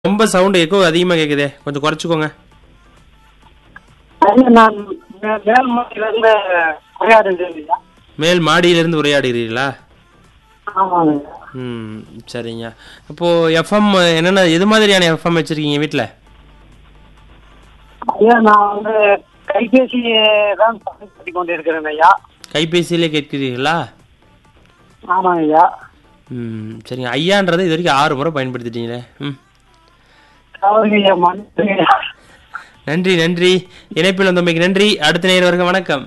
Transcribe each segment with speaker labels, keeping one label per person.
Speaker 1: ரொம்ப sound echo அதிகமாக கேட்குதே கொஞ்சம் குறைச்சிக்கோங்க
Speaker 2: ஐயா, நான் மே- மேல் மாடியிலிருந்து உரையாடுகிறேன் ஐயா.
Speaker 1: மேல் மாடியிலிருந்து உரையாடுகிறீர்களா
Speaker 2: ஆமாங்க ஐயா.
Speaker 1: ம் சரிங்க அப்போது எஃப்எம் என்னென்ன எது மாதிரியான எஃப்எம் வச்சுருக்கீங்க வீட்டில்
Speaker 2: ஐயா நான் வந்து கைபேசி தான் பயன்படுத்தி கொண்டிருக்கிறேன் ஐயா
Speaker 1: கைபேசியிலே கேட்கிறீர்களா
Speaker 2: ஆமாங்க ஐயா
Speaker 1: ம் சரிங்க ஐயான்றதை இது வரைக்கும் ஆறு முறை பயன்படுத்திட்டீங்களே ம்
Speaker 2: அவருக்கு ஐயா மன்னிச்சுங்க ஐயா.
Speaker 1: நன்றி நன்றி இணைப்பில் வந்தமைக்கு நன்றி அடுத்த நேரம் வணக்கம்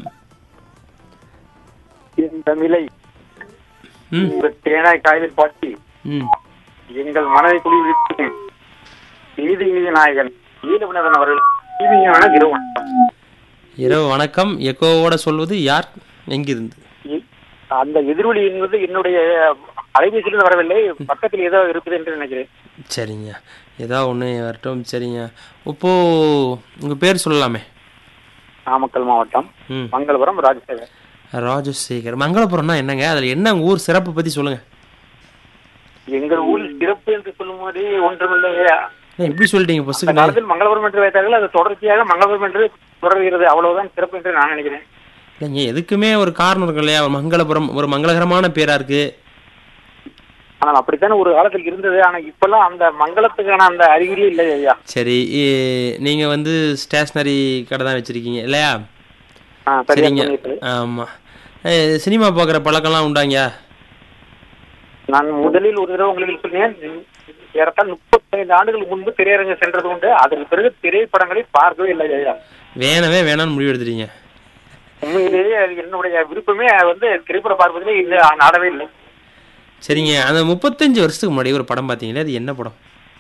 Speaker 3: இந்த நிலை
Speaker 1: ம்
Speaker 3: இந்த தேனாய் காய்தல் பாட்டி
Speaker 1: ம்
Speaker 3: எங்கள் மனதை குளிர்வித்து நீதி நீதி நாயகன் ஈழவினதன் அவர்கள் நீதியான இரவு
Speaker 1: இரவு வணக்கம் எக்கோவோட சொல்வது யார் எங்கிருந்து
Speaker 3: இ- அந்த எதிரொலி என்பது என்னுடைய அலைபேசியிலிருந்து வரவில்லை பக்கத்தில் ஏதோ இருக்குது என்று நினைக்கிறேன்
Speaker 1: சரிங்க ஏதோ ஒன்று வரட்டும் சரிங்க இப்போ உங்கள் பேர் சொல்லலாமே
Speaker 3: நாமக்கல் மாவட்டம்
Speaker 1: ம்
Speaker 3: மங்களபுரம் ராஜசேகர்
Speaker 1: ராஜசேகர் மங்களபுரம்னா என்னங்க அதில் என்ன உங்கள் ஊர் சிறப்பு பற்றி சொல்லுங்கள்
Speaker 3: எங்கள் ஊரில் சிறப்பு என்று சொல்லும்போது ஒன்றுமில்லை
Speaker 1: எப்படி சொல்லிட்டீங்க
Speaker 3: அந்த
Speaker 1: பஸ்ஸுக்கு
Speaker 3: காலத்தில் மங்களபுரம் என்று வைத்தார்கள் அது தொடர்ச்சியாக மங்களபுரம் என்று தொடர்கிறது அவ்வளவுதான் சிறப்பு என்று நான் நினைக்கிறேன்
Speaker 1: இல்லைங்க எதுக்குமே ஒரு காரணம் இருக்கும் இல்லையா ஒரு மங்களபுரம் ஒரு மங்களகரமான பேராக இருக்குது
Speaker 3: ஆனால் அப்படித்தானே ஒரு காலத்தில் இருந்தது ஆனா இப்பெல்லாம் அந்த மங்களத்துக்கான அந்த அறிகுறியே இல்லை ஐயா
Speaker 1: சரி நீங்கள் வந்து ஸ்டேஷ்னரி கடை தான் வச்சுருக்கீங்க இல்லையா
Speaker 3: ஆ, சரியா
Speaker 1: சரிங்க
Speaker 3: சொன்னீர்கள்.
Speaker 1: ஆமாம் சினிமா பார்க்குற பழக்கம்லாம் உண்டாங்கயா
Speaker 3: நான் முதலில் ஒரு தடவை உங்களுக்கு சொன்னேன் ஏறத்தாழ் முப்பத்தைந்து ஆண்டுகள் முன்பு திரையரங்கு சென்றது உண்டு அதற்கு பிறகு திரைப்படங்களை பார்க்கவே இல்லை ஐயா
Speaker 1: வேணவே வேணாம்னு முடிவு எடுத்துட்டீங்க
Speaker 3: உண்மையிலேயே அது என்னுடைய விருப்பமே வந்து திரைப்படம் பார்ப்பதிலே இது நாடவே இல்லை
Speaker 1: சரிங்க அந்த முப்பத்தஞ்சு வருஷத்துக்கு முன்னாடி ஒரு படம் பார்த்தீங்களே அது என்ன படம்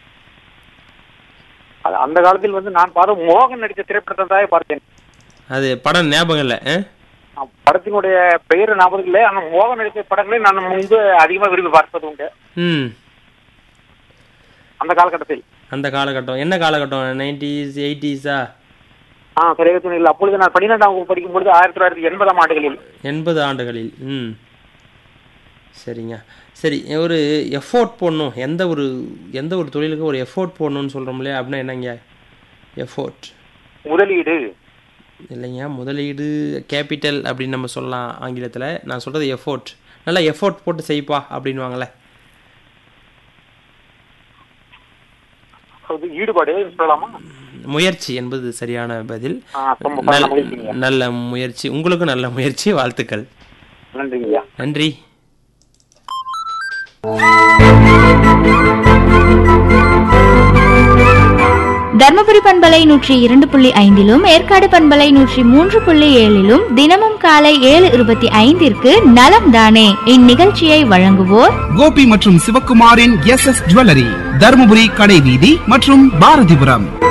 Speaker 3: அது அந்த காலத்தில் வந்து நான் பார்த்த மோகன் நடித்த திரைப்படத்தை தான் பார்த்தேன்
Speaker 1: அது படம் ஞாபகம் இல்லை ஆ?
Speaker 3: நான் படத்தினுடைய பெயர் ஞாபகம் இல்லை ஆனால் மோகன் நடித்த படங்களை நான் முன்பு அதிகமாக விரும்பி பார்ப்பது உண்டு
Speaker 1: ம்
Speaker 3: அந்த காலகட்டத்தில்
Speaker 1: அந்த காலகட்டம் என்ன காலகட்டம் நைன்டிஸ் எயிட்டிஸா
Speaker 3: ஆ சரியாக சொன்னீர்கள் அப்பொழுது நான் பன்னிரெண்டாம் வகுப்பு படிக்கும் பொழுது ஆயிரத்தி தொள்ளாயிரத்தி எண்பதாம் ஆண்டுகளில்
Speaker 1: எண்பது ஆண்டுகளில் ம் சரிங்க சரி ஒரு எஃபோர்ட் போடணும் எந்த ஒரு எந்த ஒரு தொழிலுக்கு ஒரு எஃபோர்ட் போடணும்னு சொல்கிறோம் இல்லையா அப்படின்னா என்னங்க எஃபோர்ட்
Speaker 3: முதலீடு
Speaker 1: இல்லைங்க முதலீடு கேபிட்டல் அப்படின்னு நம்ம சொல்லலாம் ஆங்கிலத்தில் நான் சொல்கிறது எஃபோர்ட் நல்லா எஃபோர்ட் போட்டு செய்ப்பா அப்படின்வாங்களே
Speaker 3: அது ஈடுபாடு சொல்லலாமா
Speaker 1: முயற்சி என்பது சரியான பதில்
Speaker 3: ஆ, ரொம்ப நல்ல
Speaker 1: நல்ல-
Speaker 3: முயற்சிங்க.
Speaker 1: நல்ல முயற்சி உங்களுக்கும் நல்ல முயற்சி வாழ்த்துக்கள்
Speaker 3: நன்றிங்க ஐயா
Speaker 1: நன்றி
Speaker 4: தர்மபுரி பண்பலை நூற்றி இரண்டு புள்ளி ஐந்திலும் ஏற்காடு பண்பலை நூற்றி மூன்று புள்ளி ஏழிலும் தினமும் காலை ஏழு இருபத்தி ஐந்திற்கு நலம் தானே இந்நிகழ்ச்சியை வழங்குவோர்
Speaker 5: கோபி மற்றும் சிவக்குமாரின் எஸ் எஸ் ஜுவல்லரி தருமபுரி கடைவீதி மற்றும் பாரதிபுரம்